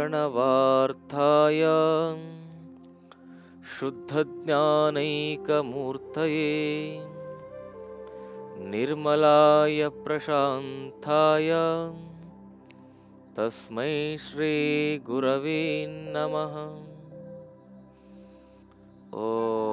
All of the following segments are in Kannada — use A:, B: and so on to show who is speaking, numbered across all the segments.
A: प्रणवार्थाय शुद्धज्ञानैकमूर्तये निर्मलाय प्रशान्ताय तस्मै श्रीगुरवे नमः ॐ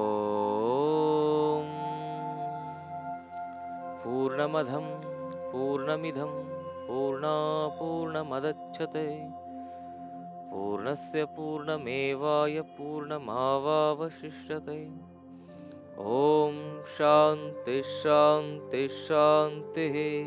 A: पूर्णमधं पूर्णमिधं पूर्णा पूर्णमदच्छते पूर्णस्य पूर्णमेवाय पूर्णमावावशिष्यते ॐ ಶಾಂತಿ ಶಾಂತಿ ಶಾಂತಿ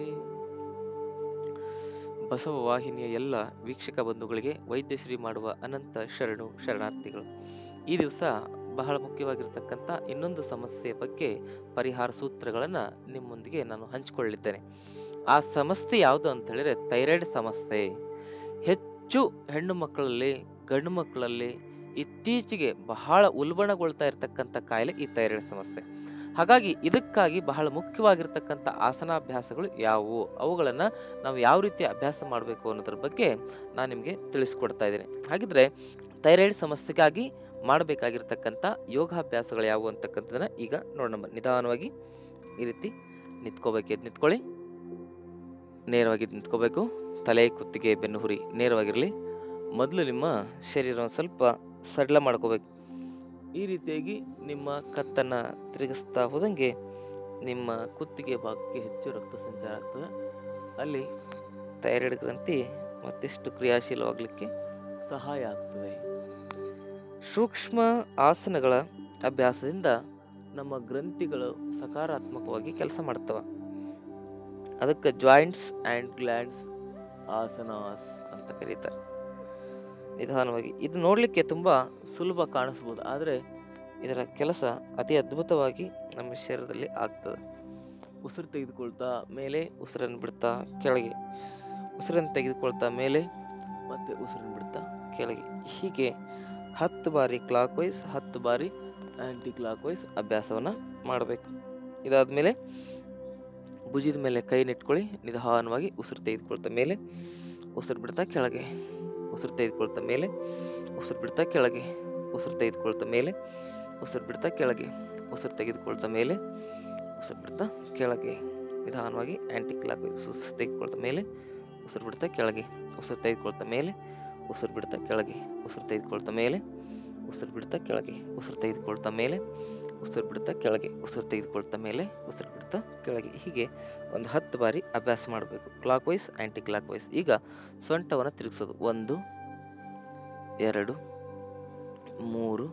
A: ಬಸವ ವಾಹಿನಿಯ ಎಲ್ಲ ವೀಕ್ಷಕ ಬಂಧುಗಳಿಗೆ ವೈದ್ಯಶ್ರೀ ಮಾಡುವ ಅನಂತ ಶರಣು ಶರಣಾರ್ಥಿಗಳು ಈ ದಿವಸ ಬಹಳ ಮುಖ್ಯವಾಗಿರ್ತಕ್ಕಂಥ ಇನ್ನೊಂದು ಸಮಸ್ಯೆಯ ಬಗ್ಗೆ ಪರಿಹಾರ ಸೂತ್ರಗಳನ್ನು ನಿಮ್ಮೊಂದಿಗೆ ನಾನು ಹಂಚಿಕೊಳ್ಳಿದ್ದೇನೆ ಆ ಸಮಸ್ಯೆ ಯಾವುದು ಅಂತ ಹೇಳಿದ್ರೆ ಥೈರಾಯ್ಡ್ ಸಮಸ್ಯೆ ಹೆಚ್ಚು ಹೆಣ್ಣು ಮಕ್ಕಳಲ್ಲಿ ಗಂಡು ಮಕ್ಕಳಲ್ಲಿ ಇತ್ತೀಚೆಗೆ ಬಹಳ ಉಲ್ಬಣಗೊಳ್ತಾ ಇರತಕ್ಕಂಥ ಕಾಯಿಲೆ ಈ ಥೈರಾಯ್ಡ್ ಸಮಸ್ಯೆ ಹಾಗಾಗಿ ಇದಕ್ಕಾಗಿ ಬಹಳ ಮುಖ್ಯವಾಗಿರ್ತಕ್ಕಂಥ ಆಸನಾಭ್ಯಾಸಗಳು ಯಾವುವು ಅವುಗಳನ್ನು ನಾವು ಯಾವ ರೀತಿ ಅಭ್ಯಾಸ ಮಾಡಬೇಕು ಅನ್ನೋದ್ರ ಬಗ್ಗೆ ನಾನು ನಿಮಗೆ ತಿಳಿಸ್ಕೊಡ್ತಾ ಇದ್ದೀನಿ ಹಾಗಿದ್ರೆ ಥೈರಾಯ್ಡ್ ಸಮಸ್ಯೆಗಾಗಿ ಮಾಡಬೇಕಾಗಿರ್ತಕ್ಕಂಥ ಯೋಗಾಭ್ಯಾಸಗಳು ಯಾವುವು ಅಂತಕ್ಕಂಥದ್ದನ್ನ ಈಗ ನೋಡೋಣ ನಿಧಾನವಾಗಿ ಈ ರೀತಿ ನಿಂತ್ಕೋಬೇಕು ಎದ್ದು ನಿಂತ್ಕೊಳ್ಳಿ ನೇರವಾಗಿ ನಿಂತ್ಕೋಬೇಕು ತಲೆ ಕುತ್ತಿಗೆ ಬೆನ್ನು ಹುರಿ ನೇರವಾಗಿರಲಿ ಮೊದಲು ನಿಮ್ಮ ಶರೀರವನ್ನು ಸ್ವಲ್ಪ ಸಡಿಲ ಮಾಡ್ಕೋಬೇಕು ಈ ರೀತಿಯಾಗಿ ನಿಮ್ಮ ಕತ್ತನ್ನು ತಿರುಗಿಸ್ತಾ ಹೋದಂಗೆ ನಿಮ್ಮ ಕುತ್ತಿಗೆ ಭಾಗಕ್ಕೆ ಹೆಚ್ಚು ರಕ್ತ ಸಂಚಾರ ಆಗ್ತದೆ ಅಲ್ಲಿ ಥೈರಾಯ್ಡ್ ಗ್ರಂಥಿ ಮತ್ತಿಷ್ಟು ಕ್ರಿಯಾಶೀಲವಾಗಲಿಕ್ಕೆ ಸಹಾಯ ಆಗ್ತದೆ ಸೂಕ್ಷ್ಮ ಆಸನಗಳ ಅಭ್ಯಾಸದಿಂದ ನಮ್ಮ ಗ್ರಂಥಿಗಳು ಸಕಾರಾತ್ಮಕವಾಗಿ ಕೆಲಸ ಮಾಡ್ತವೆ ಅದಕ್ಕೆ ಜಾಯಿಂಟ್ಸ್ ಆ್ಯಂಡ್ ಗ್ಲ್ಯಾಂಡ್ಸ್ ಆಸನಾಸ್ ಅಂತ ಕರೀತಾರೆ ನಿಧಾನವಾಗಿ ಇದು ನೋಡಲಿಕ್ಕೆ ತುಂಬ ಸುಲಭ ಕಾಣಿಸ್ಬೋದು ಆದರೆ ಇದರ ಕೆಲಸ ಅತಿ ಅದ್ಭುತವಾಗಿ ನಮ್ಮ ಶರೀರದಲ್ಲಿ ಆಗ್ತದೆ ಉಸಿರು ತೆಗೆದುಕೊಳ್ತಾ ಮೇಲೆ ಉಸಿರನ್ನು ಬಿಡ್ತಾ ಕೆಳಗೆ ಉಸಿರನ್ನು ತೆಗೆದುಕೊಳ್ತಾ ಮೇಲೆ ಮತ್ತೆ ಉಸಿರನ್ನು ಬಿಡ್ತಾ ಕೆಳಗೆ ಹೀಗೆ ಹತ್ತು ಬಾರಿ ಕ್ಲಾಕ್ ವೈಸ್ ಹತ್ತು ಬಾರಿ ಆ್ಯಂಟಿ ಕ್ಲಾಕ್ ವೈಸ್ ಅಭ್ಯಾಸವನ್ನು ಮಾಡಬೇಕು ಇದಾದಮೇಲೆ ಭುಜದ ಮೇಲೆ ಕೈ ನೆಟ್ಕೊಳ್ಳಿ ನಿಧಾನವಾಗಿ ಉಸಿರು ತೆಗೆದುಕೊಳ್ತಾ ಮೇಲೆ ಉಸಿರು ಬಿಡ್ತಾ ಕೆಳಗೆ ಉಸಿರು ತೆಗೆದುಕೊಳ್ತಾ ಮೇಲೆ ಉಸಿರು ಬಿಡ್ತಾ ಕೆಳಗೆ ಉಸಿರು ತೆಗೆದುಕೊಳ್ತಾ ಮೇಲೆ ಉಸಿರು ಬಿಡ್ತಾ ಕೆಳಗೆ ಉಸಿರು ತೆಗೆದುಕೊಳ್ತಾ ಮೇಲೆ ಉಸಿರು ಬಿಡ್ತಾ ಕೆಳಗೆ ನಿಧಾನವಾಗಿ ಆ್ಯಂಟಿ ಕ್ಲಾಕ್ ಉಸಿರು ತೆಗೆದುಕೊಳ್ತಾ ಮೇಲೆ ಉಸಿರು ಬಿಡ್ತಾ ಕೆಳಗೆ ಉಸಿರು ತೆಗೆದುಕೊಳ್ತಾ ಮೇಲೆ ಉಸಿರು ಬಿಡ್ತಾ ಕೆಳಗೆ ಉಸಿರು ತೆಗೆದುಕೊಳ್ತಾ ಮೇಲೆ ಉಸಿರು ಬಿಡ್ತಾ ಕೆಳಗೆ ಉಸಿರು ತೆಗೆದುಕೊಳ್ತಾ ಮೇಲೆ ಉಸಿರು ಬಿಡ್ತಾ ಕೆಳಗೆ ಉಸಿರು ತೆಗೆದುಕೊಳ್ತಾ ಮೇಲೆ ಉಸಿರು ಬಿಡ್ತಾ ಕೆಳಗೆ ಹೀಗೆ ಒಂದು ಹತ್ತು ಬಾರಿ ಅಭ್ಯಾಸ ಮಾಡಬೇಕು clockwise anticlockwise ಈಗ ಸೊಂಟವನ್ನು ತಿರುಗಿಸೋದು ಒಂದು ಎರಡು ಮೂರು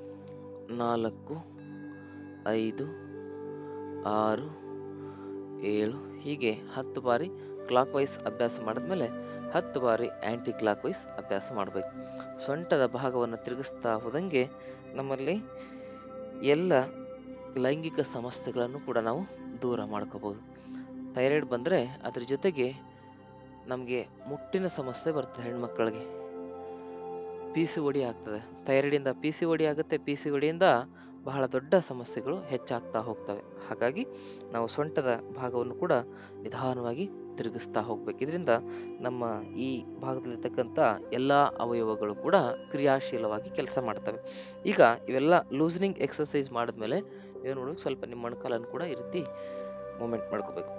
A: ನಾಲ್ಕು ಐದು ಆರು ಏಳು ಹೀಗೆ ಹತ್ತು ಬಾರಿ ಕ್ಲಾಕ್ ವೈಸ್ ಅಭ್ಯಾಸ ಮಾಡಿದ್ಮೇಲೆ ಹತ್ತು ಬಾರಿ ಆ್ಯಂಟಿ ಕ್ಲಾಕ್ ವೈಸ್ ಅಭ್ಯಾಸ ಮಾಡಬೇಕು ಸೊಂಟದ ಭಾಗವನ್ನು ತಿರುಗಿಸ್ತಾ ಹೋದಂಗೆ ನಮ್ಮಲ್ಲಿ ಎಲ್ಲ ಲೈಂಗಿಕ ಸಮಸ್ಯೆಗಳನ್ನು ಕೂಡ ನಾವು ದೂರ ಮಾಡ್ಕೋಬೋದು ಥೈರಾಯ್ಡ್ ಬಂದರೆ ಅದ್ರ ಜೊತೆಗೆ ನಮಗೆ ಮುಟ್ಟಿನ ಸಮಸ್ಯೆ ಬರ್ತದೆ ಹೆಣ್ಮಕ್ಳಿಗೆ ಪಿ ಸಿ ಒಡಿ ಆಗ್ತದೆ ಥೈರಾಯ್ಡಿಂದ ಪಿ ಸಿ ಒಡಿ ಆಗುತ್ತೆ ಪಿ ಸಿ ಒಡಿಯಿಂದ ಬಹಳ ದೊಡ್ಡ ಸಮಸ್ಯೆಗಳು ಹೆಚ್ಚಾಗ್ತಾ ಹೋಗ್ತವೆ ಹಾಗಾಗಿ ನಾವು ಸೊಂಟದ ಭಾಗವನ್ನು ಕೂಡ ನಿಧಾನವಾಗಿ ತಿರುಗಿಸ್ತಾ ಹೋಗ್ಬೇಕು ಇದರಿಂದ ನಮ್ಮ ಈ ಭಾಗದಲ್ಲಿರ್ತಕ್ಕಂಥ ಎಲ್ಲ ಅವಯವಗಳು ಕೂಡ ಕ್ರಿಯಾಶೀಲವಾಗಿ ಕೆಲಸ ಮಾಡ್ತವೆ ಈಗ ಇವೆಲ್ಲ ಲೂಸ್ನಿಂಗ್ ಎಕ್ಸಸೈಸ್ ಮಾಡಿದ್ಮೇಲೆ ನೀವು ನೋಡೋಕೆ ಸ್ವಲ್ಪ ನಿಮ್ಮ ಮೊಣಕಾಲನ್ನು ಕೂಡ ಈ ರೀತಿ ಮೂಮೆಂಟ್ ಮಾಡ್ಕೋಬೇಕು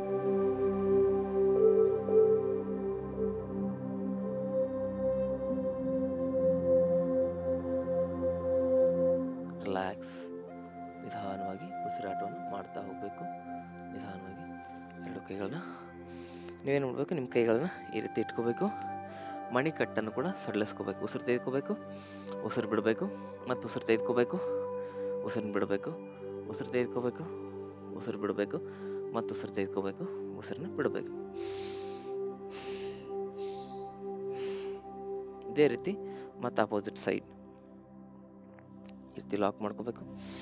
A: ರಿಲ್ಯಾಕ್ಸ್ ನಿಧಾನವಾಗಿ ಉಸಿರಾಟವನ್ನು ಮಾಡ್ತಾ ಹೋಗಬೇಕು ನಿಧಾನವಾಗಿ ಎರಡು ಕೈಗಳನ್ನ ನೀವೇನು ಮಾಡಬೇಕು ನಿಮ್ಮ ಕೈಗಳನ್ನ ಈ ರೀತಿ ಇಟ್ಕೋಬೇಕು ಮಣಿಕಟ್ಟನ್ನು ಕೂಡ ಸಡಿಲಿಸ್ಕೋಬೇಕು ಉಸಿರು ತೆಗೆದುಕೋಬೇಕು ಉಸಿರು ಬಿಡಬೇಕು ಮತ್ತು ಉಸಿರು ತೆಗೆದುಕೋಬೇಕು ಉಸಿರನ್ನ ಬಿಡಬೇಕು ಉಸಿರು ತೆಗೆದುಕೋಬೇಕು ಉಸಿರು ಬಿಡಬೇಕು ಮತ್ತು ಉಸಿರು ತೆಗೆದುಕೋಬೇಕು ಉಸಿರನ್ನ ಬಿಡಬೇಕು ಇದೇ ರೀತಿ ಮತ್ತು ಅಪೋಸಿಟ್ ಸೈಡ್ ಈ ರೀತಿ ಲಾಕ್ ಮಾಡ್ಕೋಬೇಕು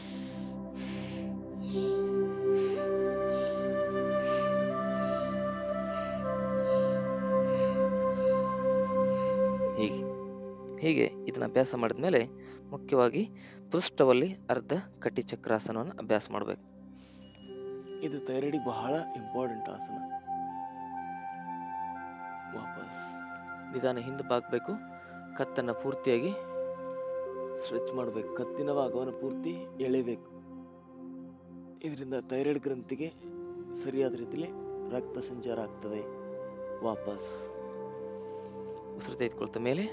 A: ಹೀಗೆ ಹೀಗೆ ಇದನ್ನು ಅಭ್ಯಾಸ ಮಾಡಿದ್ಮೇಲೆ ಮುಖ್ಯವಾಗಿ ಪೃಷ್ಠವಲ್ಲಿ ಅರ್ಧ ಕಟ್ಟಿ ಚಕ್ರಾಸನವನ್ನು ಅಭ್ಯಾಸ ಮಾಡಬೇಕು ಇದು ಥೈರಾಯ್ಡಿಗೆ ಬಹಳ ಇಂಪಾರ್ಟೆಂಟ್ ಆಸನ ವಾಪಸ್ ನಿಧಾನ ಹಿಂದೆ ಬಾಗಬೇಕು ಕತ್ತನ್ನು ಪೂರ್ತಿಯಾಗಿ ಸ್ಟ್ರೆಚ್ ಮಾಡಬೇಕು ಕತ್ತಿನ ಭಾಗವನ್ನು ಪೂರ್ತಿ ಎಳೆಬೇಕು ಇದರಿಂದ ಥೈರಾಯ್ಡ್ ಗ್ರಂಥಿಗೆ ಸರಿಯಾದ ರೀತಿಯಲ್ಲಿ ರಕ್ತ ಸಂಚಾರ ಆಗ್ತದೆ ವಾಪಸ್ ಉಸಿರು ತೆಗೆದುಕೊಳ್ತ ಮೇಲೆ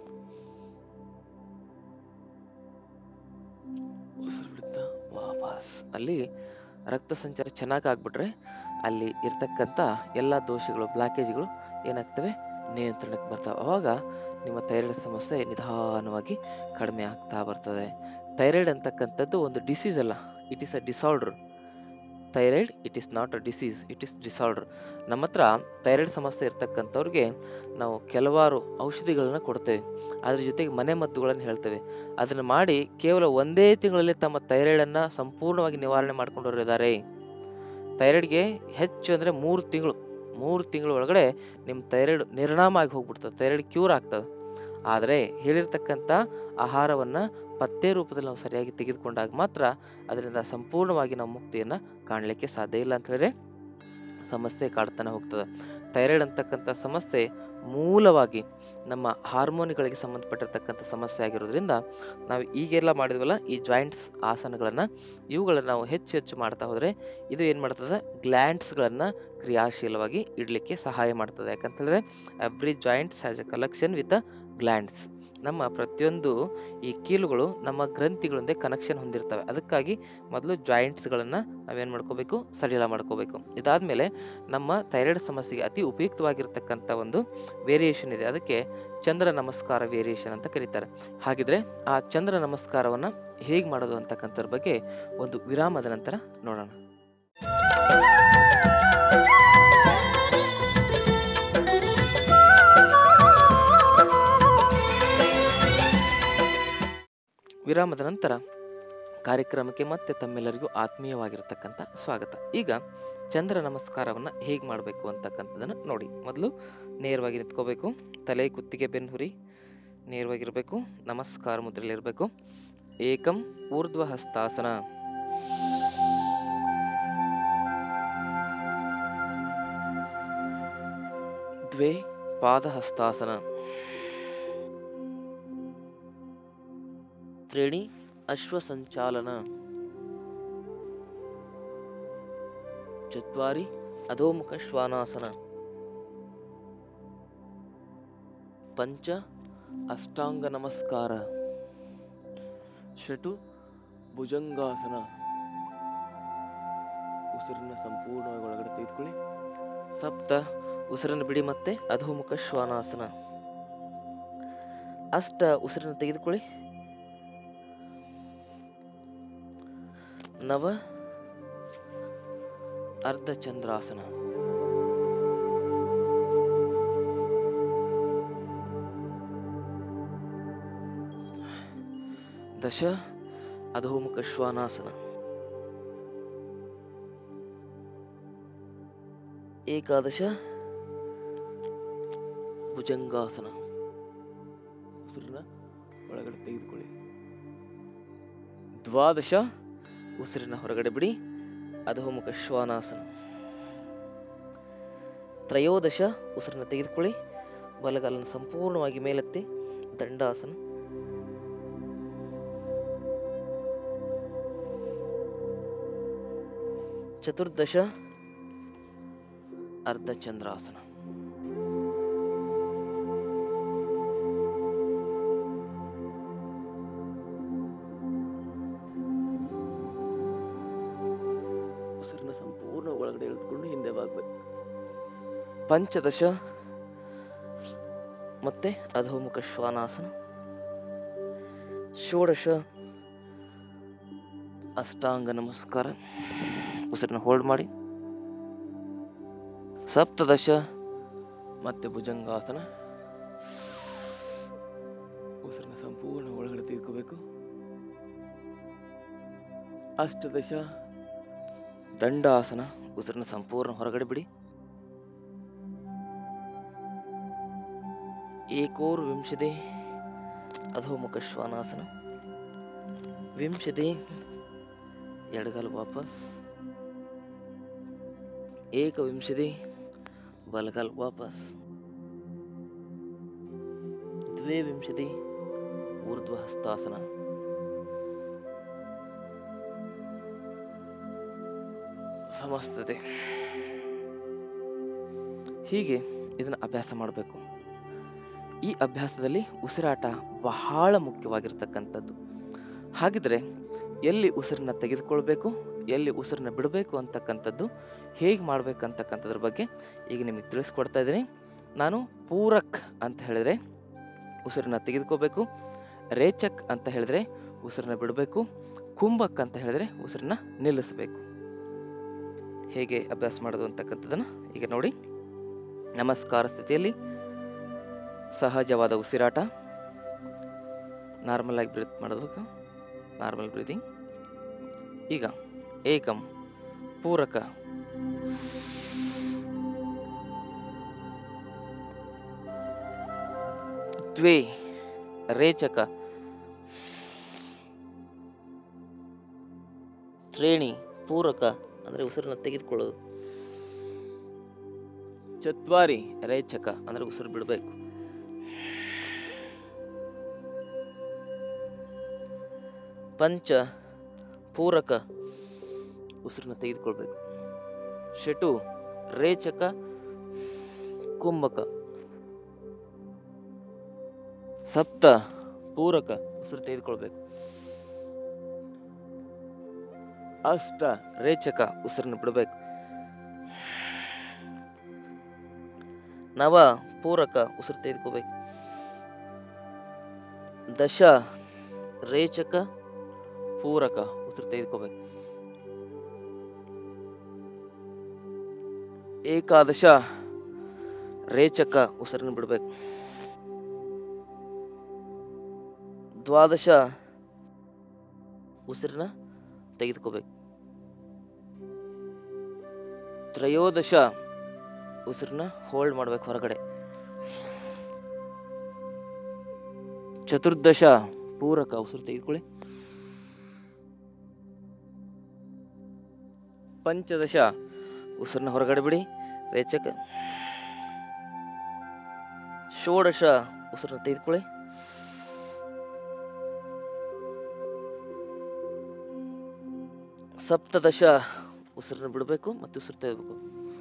A: ಉಸಿರು ಬಿಡ್ತಾ ವಾಪಸ್ ಅಲ್ಲಿ ರಕ್ತ ಸಂಚಾರ ಚೆನ್ನಾಗಿ ಆಗ್ಬಿಟ್ರೆ ಅಲ್ಲಿ ಇರ್ತಕ್ಕಂಥ ಎಲ್ಲ ದೋಷಗಳು ಬ್ಲಾಕೇಜ್ಗಳು ಏನಾಗ್ತವೆ ನಿಯಂತ್ರಣಕ್ಕೆ ಬರ್ತಾವೆ ಅವಾಗ ನಿಮ್ಮ ಥೈರಾಯ್ಡ್ ಸಮಸ್ಯೆ ನಿಧಾನವಾಗಿ ಕಡಿಮೆ ಆಗ್ತಾ ಬರ್ತದೆ ಥೈರಾಯ್ಡ್ ಅಂತಕ್ಕಂಥದ್ದು ಒಂದು ಡಿಸೀಸ್ ಅಲ್ಲ it is a disorder thyroid it is not a disease it is disorder ನಮ್ಮ ಹತ್ರ ಥೈರಾಯ್ಡ್ ಸಮಸ್ಯೆ ಇರ್ತಕ್ಕಂಥವ್ರಿಗೆ ನಾವು ಕೆಲವಾರು ಔಷಧಿಗಳನ್ನ ಕೊಡ್ತೇವೆ ಅದ್ರ ಜೊತೆಗೆ ಮನೆ ಮದ್ದುಗಳನ್ನು ಹೇಳ್ತೇವೆ ಅದನ್ನು ಮಾಡಿ ಕೇವಲ ಒಂದೇ ತಿಂಗಳಲ್ಲಿ ತಮ್ಮ ಥೈರಾಯ್ಡನ್ನು ಸಂಪೂರ್ಣವಾಗಿ ನಿವಾರಣೆ ಮಾಡ್ಕೊಂಡವ್ರು ಇದ್ದಾರೆ ಥೈರಾಯ್ಡ್ಗೆ ಹೆಚ್ಚು ಅಂದರೆ ಮೂರು ತಿಂಗಳು ಮೂರು ತಿಂಗಳ ಒಳಗಡೆ ನಿಮ್ಮ ಥೈರಾಯ್ಡ್ ನಿರ್ನಾಮ ಆಗಿ ಹೋಗ್ಬಿಡ್ತದೆ ಥೈರಾಯ್ಡ್ ಕ್ಯೂರ್ ಆಗ್ತದೆ ಆದರೆ ಹೇಳಿರ್ತಕ್ಕಂಥ ಆಹಾರವನ್ನು ಪತ್ತೆ ರೂಪದಲ್ಲಿ ನಾವು ಸರಿಯಾಗಿ ತೆಗೆದುಕೊಂಡಾಗ ಮಾತ್ರ ಅದರಿಂದ ಸಂಪೂರ್ಣವಾಗಿ ನಾವು ಮುಕ್ತಿಯನ್ನು ಕಾಣಲಿಕ್ಕೆ ಸಾಧ್ಯ ಇಲ್ಲ ಅಂತ ಹೇಳಿದ್ರೆ ಸಮಸ್ಯೆ ಕಾಡ್ತಾನೆ ಹೋಗ್ತದೆ ಥೈರಾಯ್ಡ್ ಅಂತಕ್ಕಂಥ ಸಮಸ್ಯೆ ಮೂಲವಾಗಿ ನಮ್ಮ ಹಾರ್ಮೋನಿಗಳಿಗೆ ಸಂಬಂಧಪಟ್ಟಿರ್ತಕ್ಕಂಥ ಸಮಸ್ಯೆ ಆಗಿರೋದ್ರಿಂದ ನಾವು ಈಗೆಲ್ಲ ಮಾಡಿದ್ವಲ್ಲ ಈ ಜಾಯಿಂಟ್ಸ್ ಆಸನಗಳನ್ನು ಇವುಗಳನ್ನು ನಾವು ಹೆಚ್ಚು ಹೆಚ್ಚು ಮಾಡ್ತಾ ಹೋದರೆ ಇದು ಏನು ಮಾಡ್ತದೆ ಗ್ಲ್ಯಾಂಡ್ಸ್ಗಳನ್ನು ಕ್ರಿಯಾಶೀಲವಾಗಿ ಇಡಲಿಕ್ಕೆ ಸಹಾಯ ಮಾಡ್ತದೆ ಯಾಕಂತೇಳಿದ್ರೆ every joints has a collection with a glands ನಮ್ಮ ಪ್ರತಿಯೊಂದು ಈ ಕೀಲುಗಳು ನಮ್ಮ ಗ್ರಂಥಿಗಳೊಂದೇ ಕನೆಕ್ಷನ್ ಹೊಂದಿರ್ತವೆ ಅದಕ್ಕಾಗಿ ಮೊದಲು ಜಾಯಿಂಟ್ಸ್ಗಳನ್ನು ನಾವೇನು ಮಾಡ್ಕೋಬೇಕು ಸಡಿಲ ಮಾಡ್ಕೋಬೇಕು ಇದಾದಮೇಲೆ ನಮ್ಮ ಥೈರಾಯ್ಡ್ ಸಮಸ್ಯೆಗೆ ಅತಿ ಉಪಯುಕ್ತವಾಗಿರ್ತಕ್ಕಂಥ ಒಂದು ವೇರಿಯೇಷನ್ ಇದೆ ಅದಕ್ಕೆ ಚಂದ್ರ ನಮಸ್ಕಾರ ವೇರಿಯೇಷನ್ ಅಂತ ಕರೀತಾರೆ ಹಾಗಿದ್ರೆ ಆ ಚಂದ್ರ ನಮಸ್ಕಾರವನ್ನು ಹೇಗೆ ಮಾಡೋದು ಅಂತಕ್ಕಂಥದ್ರ ಬಗ್ಗೆ ಒಂದು ವಿರಾಮದ ನಂತರ ನೋಡೋಣ ವಿರಾಮದ ನಂತರ ಕಾರ್ಯಕ್ರಮಕ್ಕೆ ಮತ್ತೆ ತಮ್ಮೆಲ್ಲರಿಗೂ ಆತ್ಮೀಯವಾಗಿರ್ತಕ್ಕಂಥ ಸ್ವಾಗತ ಈಗ ಚಂದ್ರ ನಮಸ್ಕಾರವನ್ನು ಹೇಗೆ ಮಾಡಬೇಕು ಅಂತಕ್ಕಂಥದ್ದನ್ನು ನೋಡಿ ಮೊದಲು ನೇರವಾಗಿ ನಿಂತ್ಕೋಬೇಕು ತಲೆ ಕುತ್ತಿಗೆ ಬೆನ್ನುಹುರಿ ನೇರವಾಗಿರಬೇಕು ನಮಸ್ಕಾರ ಮುದ್ರೆಯಲ್ಲಿರಬೇಕು ಏಕಂ ಊರ್ಧ್ವ ಹಸ್ತಾಸನ ದ್ವೇ ಪಾದಹಸ್ತಾಸನ ತ್ರೀಣಿ ಅಶ್ವಸಂಚಾಲನ ಚತ್ವಾರಿ ಅಧೋಮುಖ ಶ್ವಾನಾಸನ ಪಂಚ ಅಷ್ಟಾಂಗ ನಮಸ್ಕಾರ ಷಟು ಭುಜಂಗಾಸನ ಉಸಿರನ್ನ ಸಂಪೂರ್ಣವಾಗಿ ಒಳಗಡೆ ತೆಗೆದುಕೊಳ್ಳಿ ಸಪ್ತ ಉಸಿರನ್ನು ಬಿಡಿ ಮತ್ತೆ ಅಧೋಮುಖ ಶ್ವಾನಾಸನ ಅಷ್ಟ ಉಸಿರನ್ನು ತೆಗೆದುಕೊಳ್ಳಿ ನವ ಅರ್ಧ ಚಂದ್ರಾಸನ ದಶ ಅಧೋಮುಖ ಶ್ವಾನಾಸನ ಏಕಾದಶ ಭುಜಂಗಾಸನ ಉಸಿರನ್ನ ಒಳಗಡೆ ತೆಗೆದುಕೊಳ್ಳಿ ದ್ವಾದಶ ಉಸಿರಿನ ಹೊರಗಡೆ ಬಿಡಿ ಅಧೋಮುಖ ಶ್ವಾನಾಸನ ತ್ರಯೋದಶ ಉಸಿರನ್ನ ತೆಗೆದುಕೊಳ್ಳಿ ಬಲಗಾಲನ್ನು ಸಂಪೂರ್ಣವಾಗಿ ಮೇಲೆತ್ತಿ ದಂಡಾಸನ ಚತುರ್ದಶ ಅರ್ಧ ಚಂದ್ರಾಸನ ಉಸಿರನ್ನ ಸಂಪೂರ್ಣ ಒಳಗಡೆ ಎಳೆದುಕೊಂಡು ಹಿಂದೆ ಬಾಗ್ಬೇಕು ಪಂಚದಶ ಮತ್ತೆ ಅಧೋಮುಖ ಶ್ವಾನಾಸನ ಷೋಡಶ ಅಷ್ಟಾಂಗ ನಮಸ್ಕಾರ ಉಸಿರನ್ನ ಹೋಲ್ಡ್ ಮಾಡಿ ಸಪ್ತದಶ ಮತ್ತೆ ಭುಜಂಗಾಸನ ಉಸಿರನ್ನ ಸಂಪೂರ್ಣ ಒಳಗಡೆ ತೆಗೆದುಕೋಬೇಕು ಅಷ್ಟದಶ ದಂಡಾಸನ ಉಸಿರನ್ನ ಸಂಪೂರ್ಣ ಹೊರಗಡೆ ಬಿಡಿ ಏಕೋರ್ ವಿಂಶತಿ ಅಧೋಮುಖ ಶ್ವಾನಾಸನ ವಿಂಶತಿ ಎಡಗಾಲು ವಾಪಸ್ ಏಕವಿಂಶತಿ ಬಲಗಾಲ್ ವಾಪಸ್ ದ್ವಿ ದ್ವೇವಿಂಶತಿ ಊರ್ಧ್ವ ಹಸ್ತಾಸನ ಸಮಸ್ತತೆ ಹೀಗೆ ಇದನ್ನು ಅಭ್ಯಾಸ ಮಾಡಬೇಕು ಈ ಅಭ್ಯಾಸದಲ್ಲಿ ಉಸಿರಾಟ ಬಹಳ ಮುಖ್ಯವಾಗಿರ್ತಕ್ಕಂಥದ್ದು ಹಾಗಿದ್ರೆ ಎಲ್ಲಿ ಉಸಿರನ್ನ ತೆಗೆದುಕೊಳ್ಬೇಕು ಎಲ್ಲಿ ಉಸಿರನ್ನ ಬಿಡಬೇಕು ಅಂತಕ್ಕಂಥದ್ದು ಹೇಗೆ ಮಾಡ್ಬೇಕಂತಕ್ಕಂಥದ್ರ ಬಗ್ಗೆ ಈಗ ನಿಮಗೆ ತಿಳಿಸ್ಕೊಡ್ತಾ ಇದ್ದೀನಿ ನಾನು ಪೂರಕ್ ಅಂತ ಹೇಳಿದ್ರೆ ಉಸಿರನ್ನ ತೆಗೆದುಕೋಬೇಕು ರೇಚಕ್ ಅಂತ ಹೇಳಿದ್ರೆ ಉಸಿರನ್ನ ಬಿಡಬೇಕು ಕುಂಭಕ್ ಅಂತ ಹೇಳಿದ್ರೆ ಉಸಿರನ್ನ ನಿಲ್ಲಿಸಬೇಕು ಹೇಗೆ ಅಭ್ಯಾಸ ಮಾಡೋದು ಅಂತಕ್ಕಂಥದ್ದನ್ನು ಈಗ ನೋಡಿ ನಮಸ್ಕಾರ ಸ್ಥಿತಿಯಲ್ಲಿ ಸಹಜವಾದ ಉಸಿರಾಟ ನಾರ್ಮಲ್ ಆಗಿ ಬ್ರೀತ್ ಮಾಡೋದು ನಾರ್ಮಲ್ ಬ್ರೀದಿಂಗ್ ಈಗ ಏಕಂ ಪೂರಕ ದ್ವೇ ರೇಚಕ ತ್ರೇಣಿ ಪೂರಕ ಅಂದರೆ ಉಸಿರನ್ನ ತೆಗೆದುಕೊಳ್ಳೋದು ಚತ್ವಾರಿ ರೇಚಕ ಅಂದರೆ ಉಸಿರು ಬಿಡಬೇಕು ಪಂಚ ಪೂರಕ ಉಸಿರನ್ನ ತೆಗೆದುಕೊಳ್ಬೇಕು ಶಟು ರೇಚಕ ಕುಂಭಕ ಸಪ್ತ ಪೂರಕ ಉಸಿರು ತೆಗೆದುಕೊಳ್ಬೇಕು ಅಷ್ಟ ರೇಚಕ ಉಸಿರನ್ನು ಬಿಡಬೇಕು ನವ ಪೂರಕ ಉಸಿರು ತೆಗೆದುಕೋಬೇಕು ದಶ ರೇಚಕ ಪೂರಕ ಉಸಿರು ತೆಗೆದುಕೋಬೇಕು ಏಕಾದಶ ರೇಚಕ ಉಸಿರನ್ನು ಬಿಡಬೇಕು ದ್ವಾದಶ ಉಸಿರನ್ನ ತೆಗೆದುಕೋಬೇಕು ತ್ರಯೋದಶ ಉಸಿರನ್ನ ಹೋಲ್ಡ್ ಮಾಡ್ಬೇಕು ಹೊರಗಡೆ ಚತುರ್ದಶ ಪೂರಕ ಉಸಿರು ತೆಗೆದುಕೊಳ್ಳಿ ಪಂಚದಶ ಉಸಿರನ್ನ ಹೊರಗಡೆ ಬಿಡಿ ರೇಚಕ ಷೋಡಶ ಉಸಿರನ್ನ ತೆಗೆದುಕೊಳ್ಳಿ ಸಪ್ತದಶ ಉಸಿರನ್ನ ಬಿಡಬೇಕು ಮತ್ತು ಉಸಿರು ತೆಗೆದಬೇಕು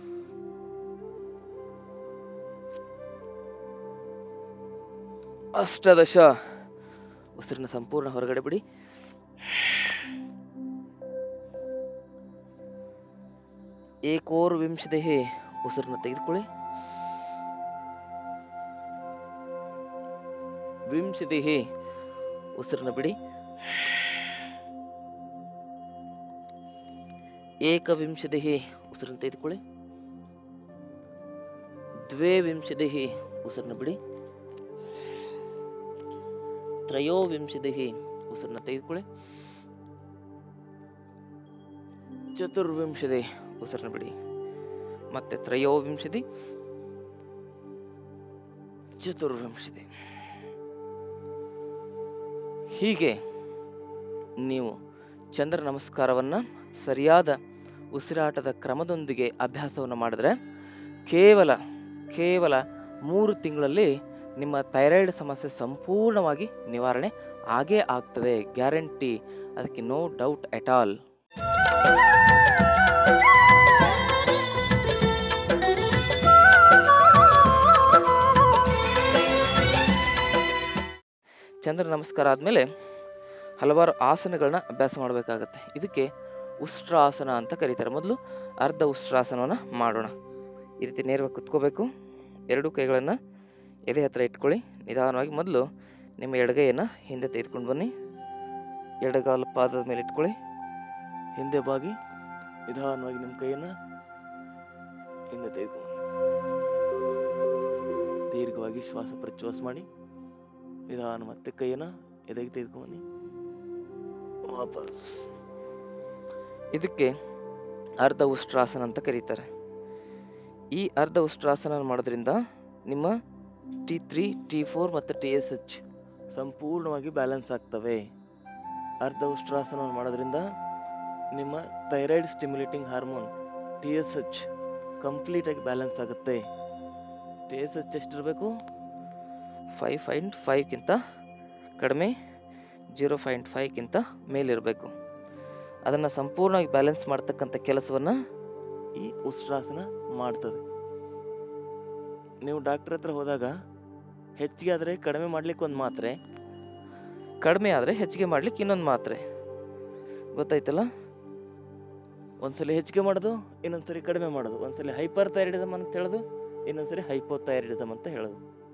A: ಅಷ್ಟದಶ ಉಸಿರನ್ನ ಸಂಪೂರ್ಣ ಹೊರಗಡೆ ಬಿಡಿ ಏಕೋರ್ ವಿಂಶದೇಹಿ ಉಸಿರನ್ನ ತೆಗೆದುಕೊಳ್ಳಿ ವಿಂಶದೇಹಿ ಉಸಿರನ್ನ ಬಿಡಿ ಏಕವಿಂಶದೇಹಿ ಉಸಿರನ್ನ ತೆಗೆದುಕೊಳ್ಳಿ ದ್ವೇ ವಿಂಶದೇಹಿ ಉಸಿರನ್ನ ಬಿಡಿ ತ್ರಯೋವಿಂಶದೇಹಿ ಉಸಿರನ್ನ ತೆಗೆದುಕೊಳ್ಳಿ ಚತುರ್ವಿಂಶದಿ ಉಸಿರನ್ನ ಬಿಡಿ ಮತ್ತೆ ತ್ರಯೋವಿಂಶತಿ ಚತುರ್ವಿಂಶತಿ ಹೀಗೆ ನೀವು ಚಂದ್ರ ನಮಸ್ಕಾರವನ್ನು ಸರಿಯಾದ ಉಸಿರಾಟದ ಕ್ರಮದೊಂದಿಗೆ ಅಭ್ಯಾಸವನ್ನು ಮಾಡಿದ್ರೆ ಕೇವಲ ಕೇವಲ ಮೂರು ತಿಂಗಳಲ್ಲಿ ನಿಮ್ಮ ಥೈರಾಯ್ಡ್ ಸಮಸ್ಯೆ ಸಂಪೂರ್ಣವಾಗಿ ನಿವಾರಣೆ ಆಗೇ ಆಗ್ತದೆ ಗ್ಯಾರಂಟಿ ಅದಕ್ಕೆ ನೋ ಡೌಟ್ ಎಟ್ ಆಲ್ ಚಂದ್ರ ನಮಸ್ಕಾರ ಆದಮೇಲೆ ಹಲವಾರು ಆಸನಗಳನ್ನ ಅಭ್ಯಾಸ ಮಾಡಬೇಕಾಗತ್ತೆ ಇದಕ್ಕೆ ಉಷ್ಟ್ರಾಸನ ಅಂತ ಕರೀತಾರೆ ಮೊದಲು ಅರ್ಧ ಉಷ್ಟ್ರಾಸನವನ್ನು ಮಾಡೋಣ ಈ ರೀತಿ ನೇರವಾಗಿ ಕುತ್ಕೋಬೇಕು ಎರಡೂ ಕೈಗಳನ್ನು ಎದೆ ಹತ್ರ ಇಟ್ಕೊಳ್ಳಿ ನಿಧಾನವಾಗಿ ಮೊದಲು ನಿಮ್ಮ ಎಡಗೈಯನ್ನು ಹಿಂದೆ ತೆಗೆದುಕೊಂಡು ಬನ್ನಿ ಎಡಗಾಲ ಪಾದದ ಮೇಲೆ ಇಟ್ಕೊಳ್ಳಿ ಹಿಂದೆ ಬಾಗಿ ನಿಧಾನವಾಗಿ ನಿಮ್ಮ ಕೈಯನ್ನು ಹಿಂದೆ ತೆಗೆದುಕೊಂಡು ದೀರ್ಘವಾಗಿ ಶ್ವಾಸ ಪ್ರಶ್ವಾಸ ಮಾಡಿ ನಿಧಾನ ಮತ್ತೆ ಕೈಯನ್ನು ಎದೆಗೆ ತೆಗೆದುಕೊಂಡು ವಾಪಸ್ ಇದಕ್ಕೆ ಅರ್ಧ ಉಷ್ಟ್ರಾಸನ ಅಂತ ಕರೀತಾರೆ ಈ ಅರ್ಧ ಉಷ್ಟ್ರಾಸನ ಮಾಡೋದ್ರಿಂದ ನಿಮ್ಮ ಟಿ ತ್ರೀ ಟಿ ಫೋರ್ ಮತ್ತು ಟಿ ಎಸ್ ಎಚ್ ಸಂಪೂರ್ಣವಾಗಿ ಬ್ಯಾಲೆನ್ಸ್ ಆಗ್ತವೆ ಅರ್ಧ ಉಷ್ಟ್ರಾಸನ ಮಾಡೋದ್ರಿಂದ ನಿಮ್ಮ thyroid stimulating hormone T S H ಕಂಪ್ಲೀಟಾಗಿ ಬ್ಯಾಲೆನ್ಸ್ ಆಗುತ್ತೆ ಟಿ ಎಸ್ ಎಚ್ ಎಷ್ಟಿರಬೇಕು ಫೈವ್ ಪಾಯಿಂಟ್ ಫೈವ್ಗಿಂತ ಕಡಿಮೆ ಜೀರೋ ಪಾಯಿಂಟ್ ಫೈವ್ಗಿಂತ ಮೇಲಿರಬೇಕು ಅದನ್ನು ಸಂಪೂರ್ಣವಾಗಿ ಬ್ಯಾಲೆನ್ಸ್ ಮಾಡ್ತಕ್ಕಂಥ ಕೆಲಸವನ್ನು ಈ ಉಷ್ಟ್ರಾಸನ ಮಾಡ್ತದೆ ನೀವು ಡಾಕ್ಟ್ರ್ ಹತ್ರ ಹೋದಾಗ ಹೆಚ್ಚಿಗೆ ಆದರೆ ಕಡಿಮೆ ಮಾಡ್ಲಿಕ್ಕೆ ಒಂದು ಮಾತ್ರೆ ಕಡಿಮೆ ಆದರೆ ಹೆಚ್ಚಿಗೆ ಮಾಡ್ಲಿಕ್ಕೆ ಇನ್ನೊಂದು ಮಾತ್ರೆ ಗೊತ್ತಾಯ್ತಲ್ಲ ಒಂದ್ಸಲಿ ಹೆಚ್ಚಿಗೆ ಮಾಡೋದು ಇನ್ನೊಂದ್ಸಲಿ ಕಡಿಮೆ ಮಾಡೋದು ಒಂದ್ಸಲಿ ಹೈಪರ್ ಥೈರಾಯ್ಡಿಸಮ್ ಅಂತ ಹೇಳೋದು ಇನ್ನೊಂದ್ಸಲಿ ಹೈಪೋಥೈರಾಯ್ಡಿಸಮ್ ಅಂತ ಹೇಳೋದು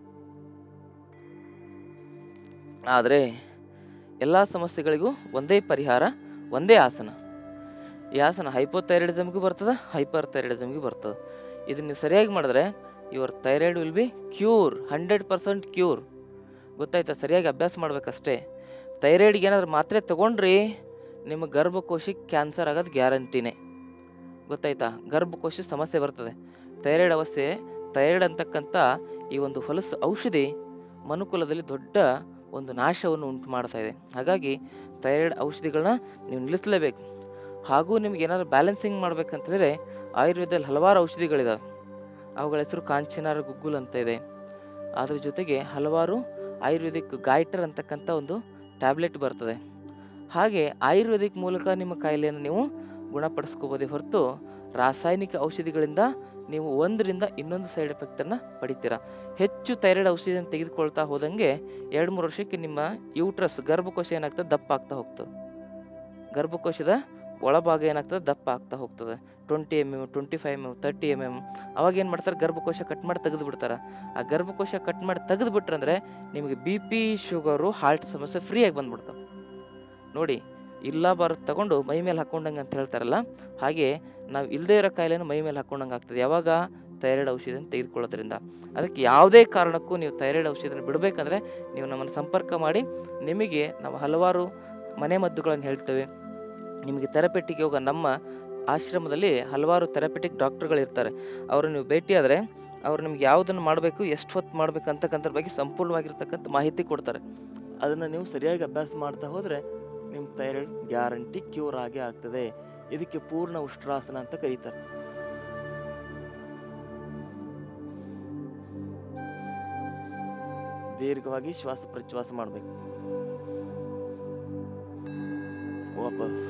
A: ಆದರೆ ಎಲ್ಲ ಸಮಸ್ಯೆಗಳಿಗೂ ಒಂದೇ ಪರಿಹಾರ ಒಂದೇ ಆಸನ ಈ ಆಸನ ಹೈಪೋಥೈರಾಯ್ಡಿಸಮ್ಗೂ ಬರ್ತದೆ ಹೈಪರ್ ಥೈರಾಯ್ಡಿಸಮ್ಗೂ ಬರ್ತದೆ ಇದನ್ನು ನೀವು ಸರಿಯಾಗಿ ಮಾಡಿದ್ರೆ your thyroid will be cure hundred percent cure ಗೊತ್ತಾಯ್ತಾ ಸರಿಯಾಗಿ ಅಭ್ಯಾಸ ಮಾಡ್ಬೇಕಷ್ಟೇ ಥೈರಾಯ್ಡ್ಗೆ ಏನಾದರೂ ಮಾತ್ರೆ ತೊಗೊಂಡ್ರಿ ನಿಮ್ಮ ಗರ್ಭಕೋಶಕ್ಕೆ ಕ್ಯಾನ್ಸರ್ ಆಗೋದು ಗ್ಯಾರಂಟಿನೇ ಗೊತ್ತಾಯ್ತಾ ಗರ್ಭಕೋಶ ಸಮಸ್ಯೆ ಬರ್ತದೆ ಥೈರಾಯ್ಡ್ ಅವಸ್ಥೆ ಥೈರಾಯ್ಡ್ ಅಂತಕ್ಕಂಥ ಈ ಒಂದು ಹೊಲಸು ಔಷಧಿ ಮನುಕುಲದಲ್ಲಿ ದೊಡ್ಡ ಒಂದು ನಾಶವನ್ನು ಉಂಟು ಮಾಡ್ತಾ ಇದೆ ಹಾಗಾಗಿ ಥೈರಾಯ್ಡ್ ಔಷಧಿಗಳನ್ನ ನೀವು ನಿಲ್ಲಿಸಲೇಬೇಕು ಹಾಗೂ ನಿಮ್ಗೆ ಏನಾದ್ರು ಬ್ಯಾಲೆನ್ಸಿಂಗ್ ಮಾಡ್ಬೇಕಂತ ಹೇಳಿದ್ರೆ ಆಯುರ್ವೇದದಲ್ಲಿ ಹಲವಾರು ಔಷಧಿಗಳಿದಾವೆ ಅವುಗಳ ಹೆಸರು ಕಾಂಚಿನಾರ ಗುಗ್ಗುಲ್ ಅಂತ ಇದೆ ಅದ್ರ ಜೊತೆಗೆ ಹಲವಾರು ಆಯುರ್ವೇದಿಕ್ ಗಾಯ್ಟರ್ ಅಂತಕ್ಕಂಥ ಒಂದು ಟ್ಯಾಬ್ಲೆಟ್ ಬರ್ತದೆ ಹಾಗೆ ಆಯುರ್ವೇದಿಕ್ ಮೂಲಕ ನಿಮ್ಮ ಕಾಯಿಲೆಯನ್ನು ನೀವು ಗುಣಪಡಿಸ್ಕೋಬೋದೇ ಹೊರತು ರಾಸಾಯನಿಕ ಔಷಧಿಗಳಿಂದ ನೀವು ಒಂದರಿಂದ ಇನ್ನೊಂದು ಸೈಡ್ ಎಫೆಕ್ಟನ್ನು ಪಡಿತೀರಾ ಹೆಚ್ಚು ಥೈರಾಯ್ಡ್ ಔಷಧಿಯನ್ನು ತೆಗೆದುಕೊಳ್ತಾ ಹೋದಂಗೆ ಎರಡು ಮೂರು ವರ್ಷಕ್ಕೆ ನಿಮ್ಮ ಯೂಟ್ರಸ್ ಗರ್ಭಕೋಶ ಏನಾಗ್ತದೆ ದಪ್ಪ ಆಗ್ತಾ ಹೋಗ್ತದೆ ಗರ್ಭಕೋಶದ ಒಳಭಾಗ ಏನಾಗ್ತದೆ ದಪ್ಪ ಆಗ್ತಾ ಹೋಗ್ತದೆ twenty M M twenty five M M thirty M M ಅವಾಗ ಏನು ಮಾಡ್ತಾರೆ ಗರ್ಭಕೋಶ ಕಟ್ ಮಾಡಿ ತೆಗೆದು ಬಿಡ್ತಾರೆ ಆ ಗರ್ಭಕೋಶ ಕಟ್ ಮಾಡಿ ತೆಗೆದು ಬಿಟ್ರಂದ್ರೆ ನಿಮಗೆ ಬಿ ಪಿ ಶುಗರು ಹಾರ್ಟ್ ಸಮಸ್ಯೆ ಫ್ರೀಯಾಗಿ ಬಂದ್ಬಿಡ್ತಾವೆ ನೋಡಿ ಇಲ್ಲ ಬರೋದು ತಗೊಂಡು ಮೈ ಮೇಲೆ ಹಾಕ್ಕೊಂಡಂಗೆ ಅಂತ ಹೇಳ್ತಾರಲ್ಲ ಹಾಗೆ ನಾವು ಇಲ್ಲದೇ ಇರೋ ಕಾಯಿಲೆನೂ ಮೈ ಮೇಲೆ ಹಾಕ್ಕೊಂಡಂಗೆ ಆಗ್ತದೆ ಯಾವಾಗ ಥೈರಾಯ್ಡ್ ಔಷಧಿನ ತೆಗೆದುಕೊಳ್ಳೋದ್ರಿಂದ ಅದಕ್ಕೆ ಯಾವುದೇ ಕಾರಣಕ್ಕೂ ನೀವು ಥೈರಾಯ್ಡ್ ಔಷಧಿನ ಬಿಡಬೇಕಂದ್ರೆ ನೀವು ನಮ್ಮನ್ನು ಸಂಪರ್ಕ ಮಾಡಿ ನಿಮಗೆ ನಾವು ಹಲವಾರು ಮನೆ ಮದ್ದುಗಳನ್ನು ಹೇಳ್ತೇವೆ ನಿಮಗೆ ಥೆರಪೆಟಿಕ್ ಯೋಗ ನಮ್ಮ ಆಶ್ರಮದಲ್ಲಿ ಹಲವಾರು ಥೆರಪೆಟಿಕ್ ಡಾಕ್ಟರ್ಗಳು ಇರ್ತಾರೆ ಅವರು ನೀವು ಭೇಟಿಯಾದರೆ ಅವರು ನಿಮ್ಗೆ ಯಾವುದನ್ನು ಮಾಡಬೇಕು ಎಷ್ಟು ಹೊತ್ತು ಮಾಡಬೇಕು ಅಂತಕ್ಕಂಥದ್ರ ಬಗ್ಗೆ ಸಂಪೂರ್ಣವಾಗಿರ್ತಕ್ಕಂಥ ಮಾಹಿತಿ ಕೊಡ್ತಾರೆ ಅದನ್ನು ನೀವು ಸರಿಯಾಗಿ ಅಭ್ಯಾಸ ಮಾಡ್ತಾ ಹೋದರೆ ನಿಮ್ಮ ಥೈರಾಯ್ಡ್ ಗ್ಯಾರಂಟಿ ಕ್ಯೂರ್ ಆಗೇ ಆಗ್ತದೆ ಇದಕ್ಕೆ ಪೂರ್ಣ ಉಷ್ಟ್ರಾಸನ ಅಂತ ಕರೀತಾರೆ ದೀರ್ಘವಾಗಿ ಶ್ವಾಸ ಪ್ರಶ್ವಾಸ ಮಾಡಬೇಕು ವಾಪಸ್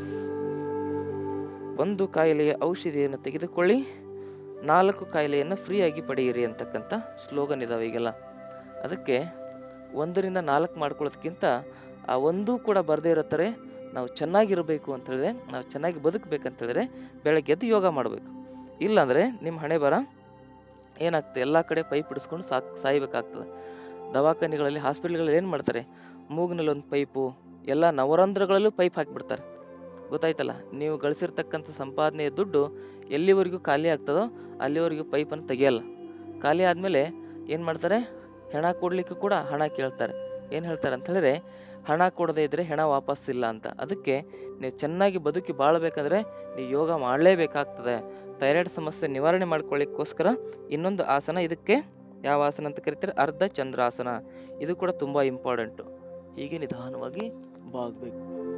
A: ಒಂದು ಕಾಯಿಲೆಯ ಔಷಧಿಯನ್ನು ತೆಗೆದುಕೊಳ್ಳಿ ನಾಲ್ಕು ಕಾಯಿಲೆಯನ್ನು ಫ್ರೀಯಾಗಿ ಪಡೆಯಿರಿ ಅಂತಕ್ಕಂಥ ಸ್ಲೋಗನ್ ಇದಾವೆ ಈಗೆಲ್ಲ ಅದಕ್ಕೆ ಒಂದರಿಂದ ನಾಲ್ಕು ಮಾಡ್ಕೊಳ್ಳೋದಕ್ಕಿಂತ ಆ ಒಂದೂ ಕೂಡ ಬರದೇ ಇರೋ ಥರ ನಾವು ಚೆನ್ನಾಗಿರಬೇಕು ಅಂತ ಹೇಳಿದ್ರೆ ನಾವು ಚೆನ್ನಾಗಿ ಬದುಕಬೇಕಂತ ಹೇಳಿದ್ರೆ ಬೆಳಗ್ಗೆ ಎದ್ದು ಯೋಗ ಮಾಡಬೇಕು ಇಲ್ಲಾಂದರೆ ನಿಮ್ಮ ಹಣೆ ಬರ ಏನಾಗ್ತದೆ ಎಲ್ಲ ಕಡೆ ಪೈಪ್ ಹಿಡಿಸ್ಕೊಂಡು ಸಾಕ್ ಸಾಯ್ಬೇಕಾಗ್ತದೆ ದವಾಖಾನೆಗಳಲ್ಲಿ ಹಾಸ್ಪಿಟ್ಲ್ಗಳಲ್ಲಿ ಏನು ಮಾಡ್ತಾರೆ ಮೂಗಿನಲ್ಲಿ ಒಂದು ಪೈಪು ಎಲ್ಲ ನವರಂಧ್ರಗಳಲ್ಲೂ ಪೈಪ್ ಹಾಕಿಬಿಡ್ತಾರೆ ಗೊತ್ತಾಯ್ತಲ್ಲ ನೀವು ಗಳಿಸಿರ್ತಕ್ಕಂಥ ಸಂಪಾದನೆಯ ದುಡ್ಡು ಎಲ್ಲಿವರೆಗೂ ಖಾಲಿ ಆಗ್ತದೋ ಅಲ್ಲಿವರೆಗೂ ಪೈಪನ್ನು ತೆಗಿಯಲ್ಲ ಖಾಲಿ ಆದಮೇಲೆ ಏನು ಮಾಡ್ತಾರೆ ಹೆಣ ಕೊಡಲಿಕ್ಕೆ ಕೂಡ ಹಣ ಕೇಳ್ತಾರೆ ಏನು ಹೇಳ್ತಾರೆ ಅಂತ ಹೇಳಿದ್ರೆ ಹಣ ಕೊಡದೇ ಇದ್ದರೆ ಹೆಣ ವಾಪಸ್ ಇಲ್ಲ ಅಂತ ಅದಕ್ಕೆ ನೀವು ಚೆನ್ನಾಗಿ ಬದುಕಿ ಬಾಳಬೇಕಂದ್ರೆ ನೀವು ಯೋಗ ಮಾಡಲೇಬೇಕಾಗ್ತದೆ ಥೈರಾಯ್ಡ್ ಸಮಸ್ಯೆ ನಿವಾರಣೆ ಮಾಡ್ಕೊಳ್ಳಿಕ್ಕೋಸ್ಕರ ಇನ್ನೊಂದು ಆಸನ ಇದಕ್ಕೆ ಯಾವ ಆಸನ ಅಂತ ಕರಿತಾರೆ ಅರ್ಧ ಚಂದ್ರಾಸನ ಇದು ಕೂಡ ತುಂಬ ಇಂಪಾರ್ಟೆಂಟು ಹೀಗೆ ನಿಧಾನವಾಗಿ ಬಾಗಬೇಕು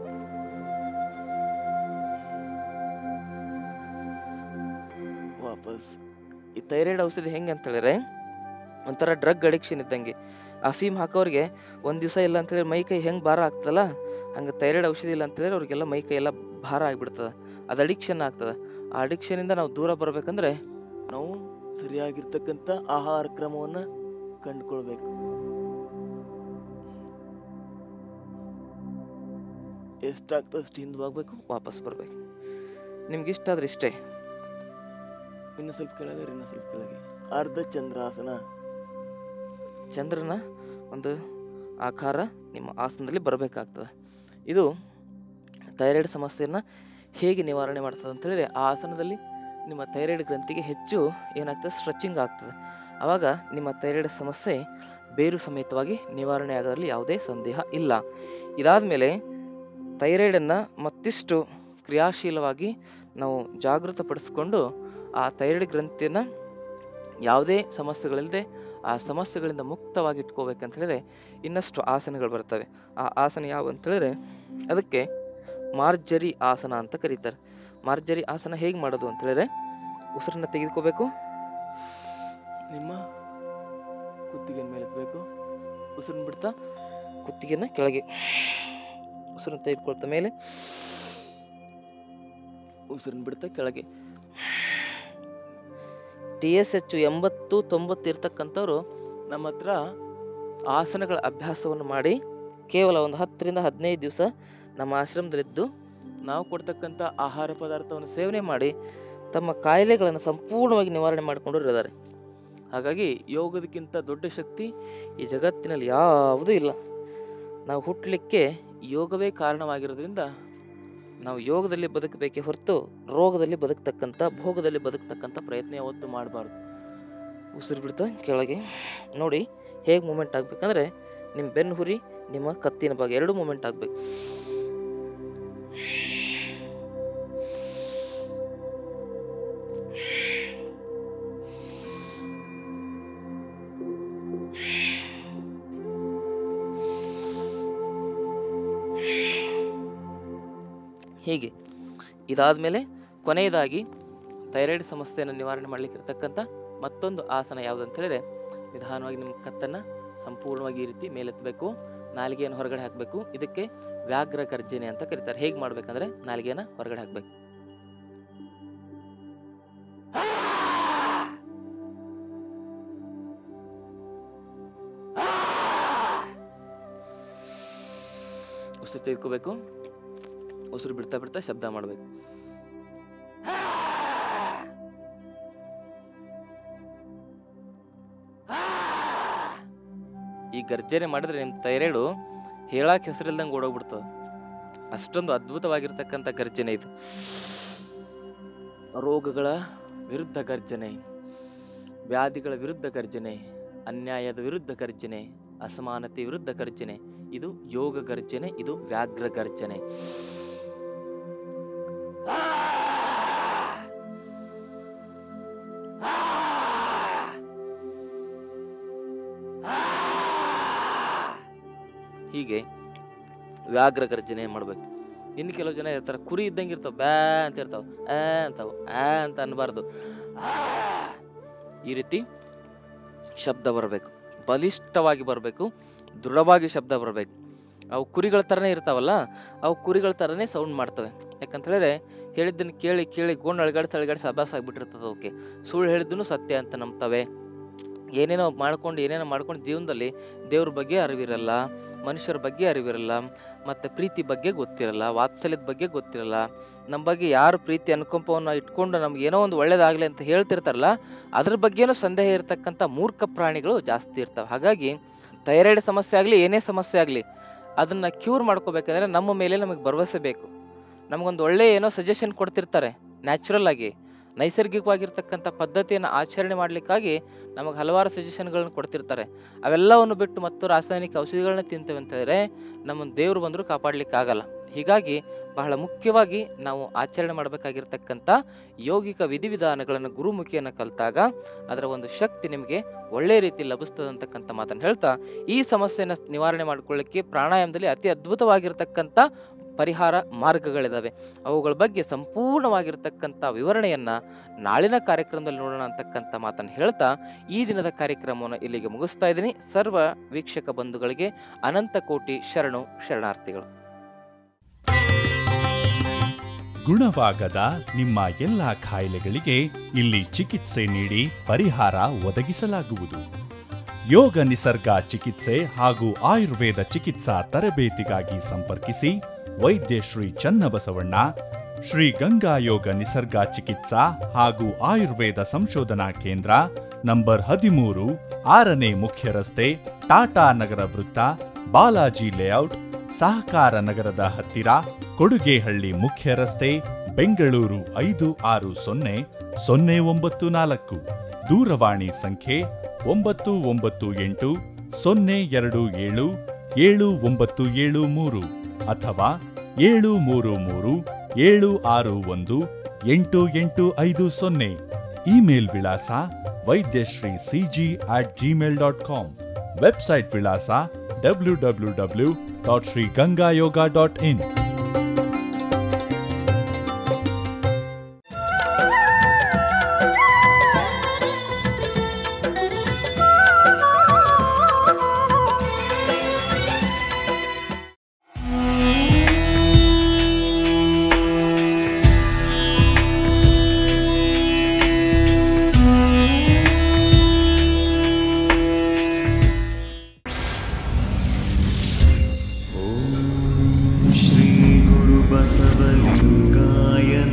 A: ವಾಪಸ್ ಈ ಥೈರಾಯ್ಡ್ ಔಷಧಿ ಹೆಂಗೆ ಅಂತ ಹೇಳಿದ್ರೆ ಒಂಥರ ಡ್ರಗ್ ಅಡಿಕ್ಷನ್ ಇದ್ದಂಗೆ ಅಫೀಮ್ ಹಾಕೋರಿಗೆ ಒಂದು ದಿವಸ ಇಲ್ಲ ಅಂತ ಹೇಳಿದ್ರೆ ಮೈ ಕೈ ಹೆಂಗೆ ಭಾರ ಆಗ್ತದಲ್ಲ ಹಂಗೆ ಥೈರಾಯ್ಡ್ ಔಷಧಿ ಇಲ್ಲ ಅಂತ ಹೇಳಿದ್ರೆ ಅವ್ರಿಗೆಲ್ಲ ಮೈ ಕೈ ಎಲ್ಲ ಭಾರ ಆಗಿಬಿಡ್ತದೆ ಅದು ಅಡಿಕ್ಷನ್ ಆಗ್ತದೆ ಆ ಅಡಿಕ್ಷನಿಂದ ನಾವು ದೂರ ಬರಬೇಕಂದ್ರೆ ನಾವು ಸರಿಯಾಗಿರ್ತಕ್ಕಂಥ ಆಹಾರ ಕ್ರಮವನ್ನು ಕಂಡುಕೊಳ್ಬೇಕು ಎಷ್ಟಾಗ್ತದೆ ಅಷ್ಟು ಹಿಂದೆ ಹೋಗ್ಬೇಕು ವಾಪಸ್ ಬರಬೇಕು ನಿಮ್ಗೆ ಇಷ್ಟ ಆದ್ರೆ ಇಷ್ಟೇ ಇನ್ನು ಸ್ವಲ್ಪ ಕೆಳಗೆ ಇನ್ನು ಸ್ವಲ್ಪ ಕೆಳಗೆ ಅರ್ಧ ಚಂದ್ರಾಸನ ಚಂದ್ರನ ಒಂದು ಆಕಾರ ನಿಮ್ಮ ಆಸನದಲ್ಲಿ ಬರಬೇಕಾಗ್ತದೆ ಇದು ಥೈರಾಯ್ಡ್ ಸಮಸ್ಯೆಯನ್ನು ಹೇಗೆ ನಿವಾರಣೆ ಮಾಡ್ತದೆ ಅಂತ ಹೇಳಿದ್ರೆ ಆ ಆಸನದಲ್ಲಿ ನಿಮ್ಮ ಥೈರಾಯ್ಡ್ ಗ್ರಂಥಿಗೆ ಹೆಚ್ಚು ಏನಾಗ್ತದೆ ಸ್ಟ್ರೆಚಿಂಗ್ ಆಗ್ತದೆ ಆವಾಗ ನಿಮ್ಮ ಥೈರಾಯ್ಡ್ ಸಮಸ್ಯೆ ಬೇರು ಸಮೇತವಾಗಿ ನಿವಾರಣೆ ಆಗೋದ್ರಲ್ಲಿ ಯಾವುದೇ ಸಂದೇಹ ಇಲ್ಲ ಇದಾದ ಮೇಲೆ ಥೈರಾಯ್ಡನ್ನು ಮತ್ತಿಷ್ಟು ಕ್ರಿಯಾಶೀಲವಾಗಿ ನಾವು ಜಾಗೃತಪಡಿಸ್ಕೊಂಡು ಆ ಥೈರಾಯ್ಡ್ ಗ್ರಂಥಿಯನ್ನು ಯಾವುದೇ ಸಮಸ್ಯೆಗಳಿಲ್ಲದೆ ಆ ಸಮಸ್ಯೆಗಳಿಂದ ಮುಕ್ತವಾಗಿ ಇಟ್ಕೋಬೇಕಂತ ಹೇಳಿದ್ರೆ ಇನ್ನಷ್ಟು ಆಸನಗಳು ಬರ್ತವೆ ಆ ಆಸನ ಯಾವ ಅಂತ ಹೇಳಿದ್ರೆ ಅದಕ್ಕೆ ಮಾರ್ಜರಿ ಆಸನ ಅಂತ ಕರೀತಾರೆ ಮಾರ್ಜರಿ ಆಸನ ಹೇಗೆ ಮಾಡೋದು ಅಂತ ಹೇಳಿದ್ರೆ ಉಸಿರನ್ನ ತೆಗೆದುಕೋಬೇಕು ನಿಮ್ಮ ಕುತ್ತಿಗೆ ಮೇಲೆ ಎತ್ತಬೇಕು ಉಸಿರನ್ನ ಬಿಡ್ತಾ ಕುತ್ತಿಗೆನ ಕೆಳಗೆ ಉಸಿರನ್ನ ತೆಗೆದುಕೊಳ್ತಾ ಮೇಲೆ ಉಸಿರನ್ನ ಬಿಡ್ತಾ ಕೆಳಗೆ ಟಿ ಎಸ್ ಎಚ್ ಎಂಬತ್ತು ತೊಂಬತ್ತು ಇರ್ತಕ್ಕಂಥವ್ರು ನಮ್ಮ ಹತ್ರ ಆಸನಗಳ ಅಭ್ಯಾಸವನ್ನು ಮಾಡಿ ಕೇವಲ ಒಂದು ಹತ್ತರಿಂದ ಹದಿನೈದು ದಿವಸ ನಮ್ಮ ಆಶ್ರಮದಲ್ಲಿದ್ದು ನಾವು ಕೊಡ್ತಕ್ಕಂಥ ಆಹಾರ ಪದಾರ್ಥವನ್ನು ಸೇವನೆ ಮಾಡಿ ತಮ್ಮ ಕಾಯಿಲೆಗಳನ್ನು ಸಂಪೂರ್ಣವಾಗಿ ನಿವಾರಣೆ ಮಾಡಿಕೊಂಡು ಇದ್ದಾರೆ ಹಾಗಾಗಿ ಯೋಗದಕ್ಕಿಂತ ದೊಡ್ಡ ಶಕ್ತಿ ಈ ಜಗತ್ತಿನಲ್ಲಿ ಯಾವುದೂ ಇಲ್ಲ ನಾವು ಹುಟ್ಟಲಿಕ್ಕೆ ಯೋಗವೇ ಕಾರಣವಾಗಿರೋದ್ರಿಂದ ನಾವು ಯೋಗದಲ್ಲಿ ಬದುಕಬೇಕೇ ಹೊರತು ರೋಗದಲ್ಲಿ ಬದುಕ್ತಕ್ಕಂಥ ಭೋಗದಲ್ಲಿ ಬದುಕ್ತಕ್ಕಂಥ ಪ್ರಯತ್ನ ಯಾವತ್ತೂ ಮಾಡಬಾರ್ದು ಉಸಿರು ಬಿಡ್ತಾ ಕೆಳಗೆ ನೋಡಿ ಹೇಗೆ ಮೂಮೆಂಟ್ ಆಗಬೇಕಂದ್ರೆ ನಿಮ್ಮ ಬೆನ್ನು ಹುರಿ ನಿಮ್ಮ ಕತ್ತಿನ ಭಾಗ ಎರಡು ಮೂಮೆಂಟ್ ಆಗಬೇಕು ಹೀಗೆ ಇದಾದಮೇಲೆ ಕೊನೆಯದಾಗಿ ಥೈರಾಯ್ಡ್ ಸಮಸ್ಯೆಯನ್ನು ನಿವಾರಣೆ ಮಾಡಲಿಕ್ಕೆ ಇರತಕ್ಕಂಥ ಮತ್ತೊಂದು ಆಸನ ಯಾವುದಂತ ಹೇಳಿದ್ರೆ ನಿಧಾನವಾಗಿ ನಿಮ್ಮ ಕತ್ತನ್ನು ಸಂಪೂರ್ಣವಾಗಿ ಈ ರೀತಿ ಮೇಲೆತ್ತಬೇಕು ನಾಲಿಗೆಯನ್ನು ಹೊರಗಡೆ ಹಾಕಬೇಕು ಇದಕ್ಕೆ ವ್ಯಾಘ್ರ ಗರ್ಜನೆ ಅಂತ ಕರೀತಾರೆ ಹೇಗೆ ಮಾಡ್ಬೇಕಂದ್ರೆ ನಾಲಿಗೆಯನ್ನು ಹೊರಗಡೆ ಹಾಕಬೇಕು ಉಸಿರು ತೆಗೆದುಕೋಬೇಕು ಉಸಿರು ಬಿಡ್ತಾ ಬಿಡ್ತಾ ಶಬ್ದ ಮಾಡಬೇಕು ಈ ಗರ್ಜನೆ ಮಾಡಿದ್ರೆ ನಿಮ್ಮ ಥೈರಾಯ್ಡು ಹೇಳಕ್ಕೆ ಹೆಸರಿಲ್ದಂಗೆ ಓಡೋಗ್ಬಿಡ್ತದೆ ಅಷ್ಟೊಂದು ಅದ್ಭುತವಾಗಿರ್ತಕ್ಕಂಥ ಗರ್ಜನೆ ಇದು ರೋಗಗಳ ವಿರುದ್ಧ ಗರ್ಜನೆ ವ್ಯಾಧಿಗಳ ವಿರುದ್ಧ ಗರ್ಜನೆ ಅನ್ಯಾಯದ ವಿರುದ್ಧ ಗರ್ಜನೆ ಅಸಮಾನತೆ ವಿರುದ್ಧ ಗರ್ಜನೆ ಇದು ಯೋಗ ಗರ್ಜನೆ ಇದು ವ್ಯಾಘ್ರ ಗರ್ಜನೆ ಹೀಗೆ ವ್ಯಾಘ್ರ ಗರ್ಜನೆ ಮಾಡ್ಬೇಕು ಇನ್ನು ಕೆಲವು ಜನ ಇರ್ತಾರೆ ಕುರಿ ಇದ್ದಂಗೆ ಇರ್ತಾವ ಬ್ಯಾ ಅಂತ ಇರ್ತಾವ ಆ ಅಂತಾವ ಆ ಅಂತ ಅನ್ಬಾರ್ದು ಆ. ಈ ರೀತಿ ಶಬ್ದ ಬರಬೇಕು ಬಲಿಷ್ಠವಾಗಿ ಬರಬೇಕು ದೃಢವಾಗಿ ಶಬ್ದ ಬರಬೇಕು ಅವು ಕುರಿಗಳ ಥರನೇ ಇರ್ತಾವಲ್ಲ ಅವು ಕುರಿಗಳ ಥರನೇ ಸೌಂಡ್ ಮಾಡ್ತವೆ ಯಾಕಂತ ಹೇಳಿದ್ರೆ ಹೇಳಿದ್ದನ್ನು ಕೇಳಿ ಕೇಳಿ ಗೋಣ್ ಅಳಗಾಡಿಸಿ ಅಳಗಾಡಿಸಿ ಅಭ್ಯಾಸ ಆಗಿಬಿಟ್ಟಿರ್ತದೆ ಅವಕ್ಕೆ ಸುಳ್ಳು ಹೇಳಿದ್ದೂ ಸತ್ಯ ಅಂತ ನಂಬ್ತವೆ ಏನೇನೋ ಮಾಡ್ಕೊಂಡು ಏನೇನೋ ಮಾಡ್ಕೊಂಡು ಜೀವನದಲ್ಲಿ ದೇವ್ರ ಬಗ್ಗೆ ಅರಿವಿರಲ್ಲ ಮನುಷ್ಯರ ಬಗ್ಗೆ ಅರಿವಿರಲ್ಲ ಮತ್ತು ಪ್ರೀತಿ ಬಗ್ಗೆ ಗೊತ್ತಿರಲ್ಲ ವಾತ್ಸಲ್ಯದ ಬಗ್ಗೆ ಗೊತ್ತಿರಲ್ಲ ನಮ್ಮ ಬಗ್ಗೆ ಯಾರು ಪ್ರೀತಿ ಅನುಕಂಪವನ್ನು ಇಟ್ಕೊಂಡು ನಮ್ಗೆ ಏನೋ ಒಂದು ಒಳ್ಳೇದಾಗಲಿ ಅಂತ ಹೇಳ್ತಿರ್ತಾರಲ್ಲ ಅದ್ರ ಬಗ್ಗೆನೂ ಸಂದೇಹ ಇರತಕ್ಕಂಥ ಮೂರ್ಖ ಪ್ರಾಣಿಗಳು ಜಾಸ್ತಿ ಇರ್ತವೆ ಹಾಗಾಗಿ ಥೈರಾಯ್ಡ್ ಸಮಸ್ಯೆ ಆಗಲಿ ಏನೇ ಸಮಸ್ಯೆ ಆಗಲಿ ಅದನ್ನು ಕ್ಯೂರ್ ಮಾಡ್ಕೋಬೇಕಂದ್ರೆ ನಮ್ಮ ಮೇಲೆ ನಮಗೆ ಭರವಸೆ ಬೇಕು ನಮಗೊಂದು ಒಳ್ಳೆ ಏನೋ ಸಜೆಷನ್ ಕೊಡ್ತಿರ್ತಾರೆ ನ್ಯಾಚುರಲ್ ಆಗಿ ನೈಸರ್ಗಿಕವಾಗಿರ್ತಕ್ಕಂಥ ಪದ್ಧತಿಯನ್ನು ಆಚರಣೆ ಮಾಡಲಿಕ್ಕಾಗಿ ನಮಗೆ ಹಲವಾರು ಸಜೆಷನ್ಗಳನ್ನ ಕೊಡ್ತಿರ್ತಾರೆ ಅವೆಲ್ಲವನ್ನು ಬಿಟ್ಟು ಮತ್ತು ರಾಸಾಯನಿಕ ಔಷಧಿಗಳನ್ನ ತಿಂತೇವೆ ಅಂತ ಹೇಳಿದ್ರೆ ನಮ್ಮನ್ನು ದೇವರು ಬಂದರೂ ಕಾಪಾಡಲಿಕ್ಕಾಗಲ್ಲ ಹೀಗಾಗಿ ಬಹಳ ಮುಖ್ಯವಾಗಿ ನಾವು ಆಚರಣೆ ಮಾಡಬೇಕಾಗಿರ್ತಕ್ಕಂಥ ಯೋಗಿಕ ವಿಧಿವಿಧಾನಗಳನ್ನು ಗುರುಮುಖಿಯನ್ನು ಕಲಿತಾಗ ಅದರ ಒಂದು ಶಕ್ತಿ ನಿಮಗೆ ಒಳ್ಳೆಯ ರೀತಿ ಲಭಿಸ್ತದೆ ಅಂತಕ್ಕಂಥ ಮಾತನ್ನು ಹೇಳ್ತಾ ಈ ಸಮಸ್ಯೆಯನ್ನು ನಿವಾರಣೆ ಮಾಡಿಕೊಳ್ಳಿಕ್ಕೆ ಪ್ರಾಣಾಯಾಮದಲ್ಲಿ ಅತಿ ಅದ್ಭುತವಾಗಿರ್ತಕ್ಕಂಥ ಪರಿಹಾರ ಮಾರ್ಗಗಳಿದಾವೆ ಅವುಗಳ ಬಗ್ಗೆ ಸಂಪೂರ್ಣವಾಗಿರ್ತಕ್ಕಂಥ ವಿವರಣೆಯನ್ನು ನಾಳಿನ ಕಾರ್ಯಕ್ರಮದಲ್ಲಿ ನೋಡೋಣ ಅಂತಕ್ಕಂಥ ಮಾತನ್ನು ಹೇಳ್ತಾ ಈ ದಿನದ ಕಾರ್ಯಕ್ರಮವನ್ನು ಇಲ್ಲಿಗೆ ಮುಗಿಸ್ತಾ ಇದ್ದೀನಿ ಸರ್ವ ವೀಕ್ಷಕ ಬಂಧುಗಳಿಗೆ ಅನಂತ ಕೋಟಿ ಶರಣು ಶರಣಾರ್ಥಿಗಳು
B: ಗುಣವಾಗದ ನಿಮ್ಮ ಎಲ್ಲ ಕಾಯಿಲೆಗಳಿಗೆ ಇಲ್ಲಿ ಚಿಕಿತ್ಸೆ ನೀಡಿ ಪರಿಹಾರ ಒದಗಿಸಲಾಗುವುದು ಯೋಗ ನಿಸರ್ಗ ಚಿಕಿತ್ಸೆ ಹಾಗೂ ಆಯುರ್ವೇದ ಚಿಕಿತ್ಸಾ ತರಬೇತಿಗಾಗಿ ಸಂಪರ್ಕಿಸಿ ವೈದ್ಯ ಶ್ರೀ ಚನ್ನಬಸವಣ್ಣ ಶ್ರೀ ಗಂಗಾ ಯೋಗ ನಿಸರ್ಗ ಚಿಕಿತ್ಸಾ ಹಾಗೂ ಆಯುರ್ವೇದ ಸಂಶೋಧನಾ ಕೇಂದ್ರ ನಂಬರ್ ಹದಿಮೂರು ಆರನೇ ಮುಖ್ಯ ರಸ್ತೆ ಟಾಟಾ ನಗರ ವೃತ್ತ ಬಾಲಾಜಿ ಲೇಔಟ್ ಸಹಕಾರ ನಗರದ ಹತ್ತಿರ ಕೊಡುಗೆಹಳ್ಳಿ ಮುಖ್ಯ ರಸ್ತೆ ಬೆಂಗಳೂರು ಐದು ಆರು ಸೊನ್ನೆ ಸೊನ್ನೆ ಒಂಬತ್ತು ನಾಲ್ಕು ದೂರವಾಣಿ ಸಂಖ್ಯೆ ಒಂಬತ್ತು ಒಂಬತ್ತು ಎಂಟು ಸೊನ್ನೆ ಎರಡು ಏಳು ಏಳು ಒಂಬತ್ತು ಏಳು ಮೂರು ಅಥವಾ ಏಳು ಮೂರು ಮೂರು ಏಳು ಆರು ಒಂದು ಎಂಟು ಎಂಟು ಐದು ಸೊನ್ನೆ ಇಮೇಲ್ ವಿಳಾಸ Vaidyashree CG at Gmail dot com website ವಿಳಾಸ W W W dot Shri Ganga Yoga dot in
C: बसवलिङ्गाय